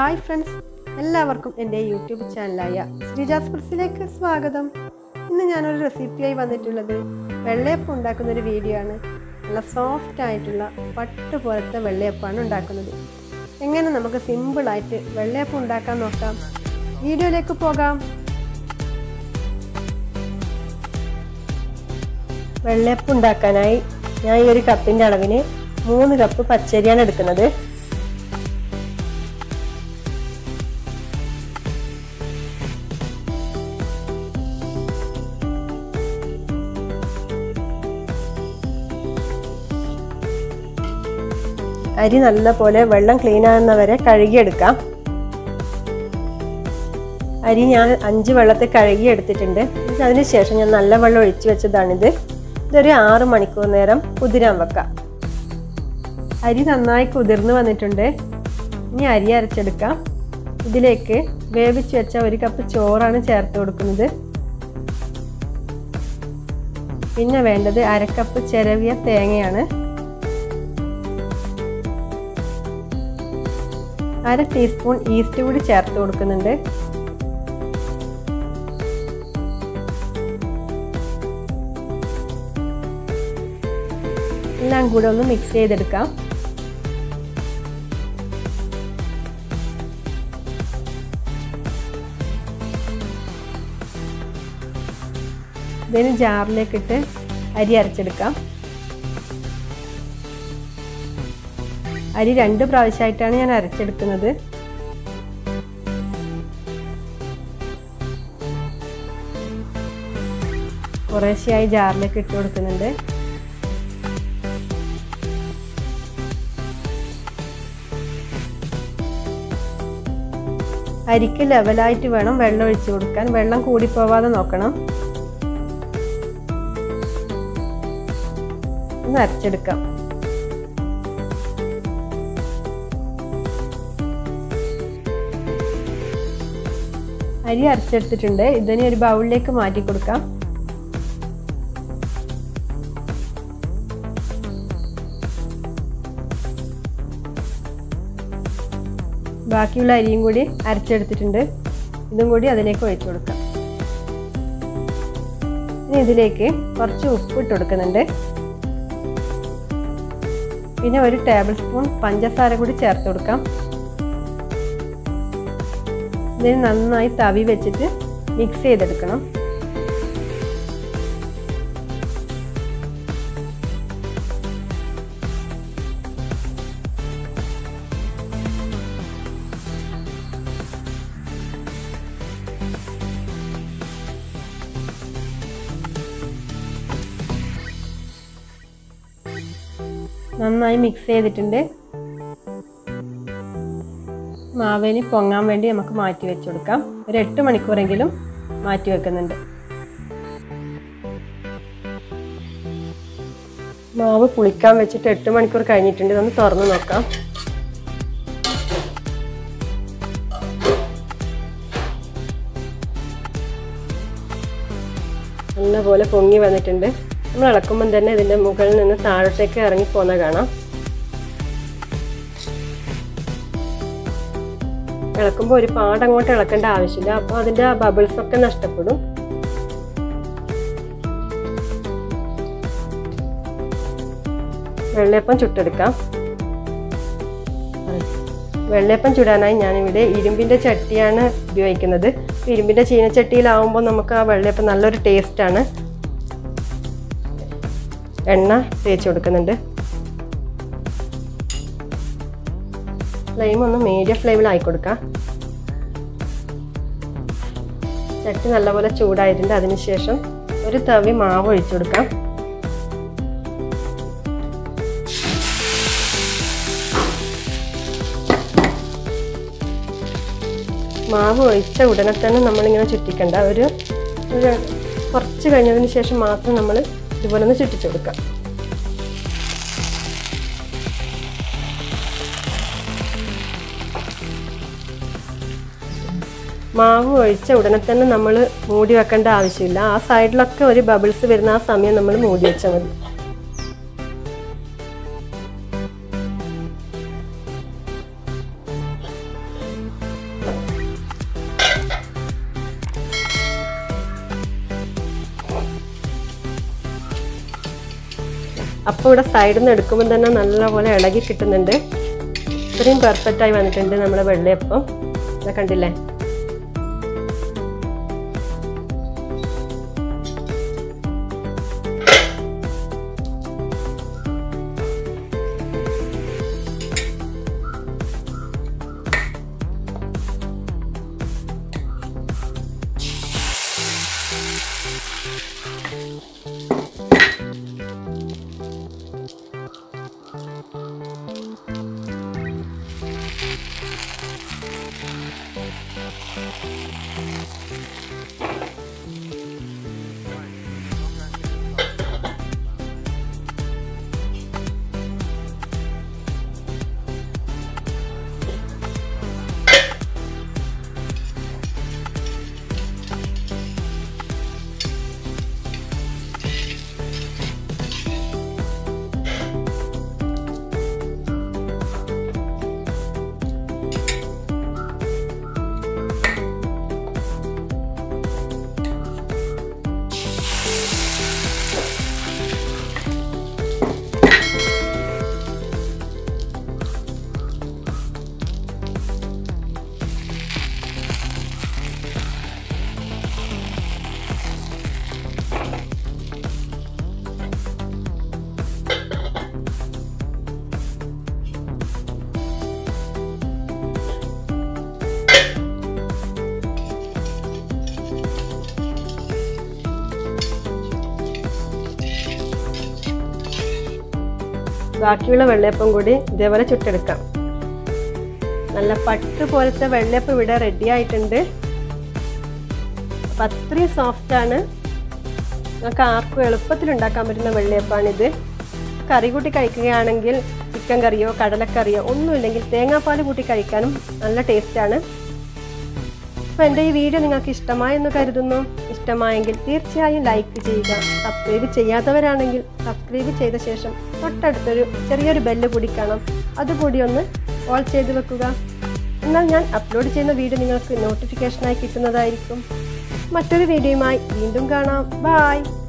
hi friends എല്ലാവർക്കും എൻ്റെ YouTube ചാനലായ ശ്രീജാസ് പ്രസിലേക്ക് സ്വാഗതം ഇന്ന് ഞാനൊരു റെസിപ്പിയായി വന്നിട്ടുള്ളത് വെള്ളയപ്പം ഉണ്ടാക്കുന്ന ഒരു വീഡിയോ ആണ് നല്ല സോഫ്റ്റ് ആയിട്ടുള്ള പട്ട് പോലത്തെ വെള്ളയപ്പമാണ് ഉണ്ടാക്കുന്നത് എങ്ങനെ നമുക്ക് സിമ്പിളായിട്ട് വെള്ളയപ്പം ഉണ്ടാക്കാൻ നോക്കാം വീഡിയോയിലേക്ക് പോകാം വെള്ളയപ്പം ഉണ്ടാക്കാനായി ഞാൻ ഈ ഒരു കപ്പിൻ്റെ അളവിന് മൂന്ന് കപ്പ് പച്ചരിയാണ് എടുക്കുന്നത് അരി നല്ല പോലെ വെള്ളം ക്ലീൻ ആകുന്നവരെ കഴുകിയെടുക്കാം അരി ഞാൻ അഞ്ച് വെള്ളത്തിൽ കഴുകി എടുത്തിട്ടുണ്ട് അതിന് ശേഷം ഞാൻ നല്ല വെള്ളം ഒഴിച്ചു വെച്ചതാണിത് ഇതൊരു ആറ് മണിക്കൂർ നേരം കുതിരാൻ വെക്കാം അരി നന്നായി കുതിർന്ന് വന്നിട്ടുണ്ട് ഇനി അരി അരച്ചെടുക്കാം ഇതിലേക്ക് വേവിച്ച് വെച്ച ഒരു കപ്പ് ചോറാണ് ചേർത്ത് കൊടുക്കുന്നത് പിന്നെ വേണ്ടത് അരക്കപ്പ് ചിരവിയ തേങ്ങയാണ് അര ടീസ്പൂൺ ഈസ്റ്റ് കൂടി ചേർത്ത് കൊടുക്കുന്നുണ്ട് എല്ലാം കൂടെ ഒന്ന് മിക്സ് ചെയ്തെടുക്കാം ഇതിന് ജാറിലേക്കിട്ട് അരി അരച്ചെടുക്കാം അരി രണ്ട് പ്രാവശ്യമായിട്ടാണ് ഞാൻ അരച്ചെടുക്കുന്നത് കുറേശ്ശെയായി ജാറിലേക്ക് ഇട്ട് കൊടുക്കുന്നുണ്ട് അരിക്ക് ലെവലായിട്ട് വേണം വെള്ളം ഒഴിച്ചു കൊടുക്കാൻ വെള്ളം കൂടിപ്പോവാതെ നോക്കണം ഒന്ന് അരച്ചെടുക്കാം അരി അരച്ചെടുത്തിട്ടുണ്ട് ഇതിനെ ഒരു ബൗളിലേക്ക് മാറ്റി കൊടുക്കാം ബാക്കിയുള്ള അരിയും കൂടി അരച്ചെടുത്തിട്ടുണ്ട് ഇതും കൂടി അതിലേക്ക് ഒഴിച്ചു കൊടുക്കാം ഇനി ഇതിലേക്ക് കുറച്ച് ഉപ്പ് ഇട്ട് കൊടുക്കുന്നുണ്ട് പിന്നെ ഒരു ടേബിൾ സ്പൂൺ പഞ്ചസാര കൂടി ചേർത്ത് കൊടുക്കാം ഇതിന് നന്നായി തവി വെച്ചിട്ട് മിക്സ് ചെയ്തെടുക്കണം നന്നായി മിക്സ് ചെയ്തിട്ടുണ്ട് മാവേനി പൊങ്ങാൻ വേണ്ടി നമുക്ക് മാറ്റി വെച്ച് കൊടുക്കാം ഒരു എട്ട് മണിക്കൂറെങ്കിലും മാറ്റി വെക്കുന്നുണ്ട് മാവ് പുളിക്കാൻ വെച്ചിട്ട് എട്ട് മണിക്കൂർ കഴിഞ്ഞിട്ടുണ്ട് ഇതൊന്ന് തുറന്ന് നോക്കാം നല്ലപോലെ പൊങ്ങി വന്നിട്ടുണ്ട് നമ്മൾ ഇളക്കുമ്പം തന്നെ ഇതിൻ്റെ മുകളിൽ നിന്ന് താഴോട്ടേക്ക് ഇറങ്ങി പോകുന്ന കാണാം ഇളക്കുമ്പോൾ ഒരു പാടങ്ങോട്ട് ഇളക്കേണ്ട ആവശ്യമില്ല അപ്പോൾ അതിൻ്റെ ആ ബബിൾസ് ഒക്കെ നഷ്ടപ്പെടും വെള്ളയപ്പം ചുട്ടെടുക്കാം വെള്ളയപ്പം ചുടാനായി ഞാനിവിടെ ഇരുമ്പിൻ്റെ ചട്ടിയാണ് ഉപയോഗിക്കുന്നത് ഇരുമ്പിൻ്റെ ചീനച്ചട്ടിയിലാവുമ്പോൾ നമുക്ക് ആ വെള്ളയപ്പം നല്ലൊരു ടേസ്റ്റാണ് എണ്ണ തേച്ച് കൊടുക്കുന്നുണ്ട് ഫ്ലെയിം ഒന്ന് മീഡിയം ഫ്ലെയിമിലായി കൊടുക്കാം ചട്ടി നല്ലപോലെ ചൂടായിട്ടുണ്ട് അതിനുശേഷം ഒരു തവി മാവ് ഒഴിച്ചു കൊടുക്കാം മാവ് ഒഴിച്ച ഉടനെ തന്നെ നമ്മളിങ്ങനെ ചുറ്റിക്കണ്ട ഒരു ഒരു കുറച്ച് കഴിഞ്ഞതിന് ശേഷം മാത്രം നമ്മൾ ഇതുപോലെ ഒന്ന് ചുറ്റിച്ചു കൊടുക്കാം മാവ് ഒഴിച്ച ഉടനെ തന്നെ നമ്മൾ മൂടി വെക്കേണ്ട ആവശ്യമില്ല ആ സൈഡിലൊക്കെ ഒരു ബബിൾസ് വരുന്ന ആ സമയം നമ്മൾ മൂടി വെച്ചാൽ മതി അപ്പോൾ ഇവിടെ സൈഡിൽ നിന്ന് എടുക്കുമ്പോൾ തന്നെ നല്ലപോലെ ഇളകി കിട്ടുന്നുണ്ട് ഇത്രയും പെർഫെക്റ്റായി വന്നിട്ടുണ്ട് നമ്മുടെ വെള്ളയപ്പം ഇതാ കണ്ടില്ലേ ബാക്കിയുള്ള വെള്ളയപ്പം കൂടി ഇതേപോലെ ചുട്ടെടുക്കാം നല്ല പട്ട് പോലത്തെ വെള്ളയപ്പം ഇവിടെ റെഡി ആയിട്ടുണ്ട് അപ്പം അത്രയും സോഫ്റ്റാണ് നമുക്ക് ആർക്കും എളുപ്പത്തിൽ ഉണ്ടാക്കാൻ പറ്റുന്ന വെള്ളയപ്പാണിത് കറി കൂട്ടി കഴിക്കുകയാണെങ്കിൽ ചിക്കൻ കറിയോ കടലക്കറിയോ ഒന്നുമില്ലെങ്കിൽ തേങ്ങാപ്പാൽ കൂട്ടി കഴിക്കാനും നല്ല ടേസ്റ്റാണ് അപ്പോൾ എൻ്റെ ഈ വീഡിയോ നിങ്ങൾക്ക് ഇഷ്ടമായെന്ന് കരുതുന്നു ഇഷ്ടമായെങ്കിൽ തീർച്ചയായും ലൈക്ക് ചെയ്യുക സബ്സ്ക്രൈബ് ചെയ്യാത്തവരാണെങ്കിൽ സബ്സ്ക്രൈബ് ചെയ്ത ശേഷം തൊട്ടടുത്തൊരു ചെറിയൊരു ബെല്ല് കൂടി കാണാം അതുകൂടി ഒന്ന് ഓൾ ചെയ്ത് വെക്കുക എന്നാൽ ഞാൻ അപ്ലോഡ് ചെയ്യുന്ന വീഡിയോ നിങ്ങൾക്ക് നോട്ടിഫിക്കേഷനായി കിട്ടുന്നതായിരിക്കും മറ്റൊരു വീഡിയോയുമായി വീണ്ടും കാണാം ബായ്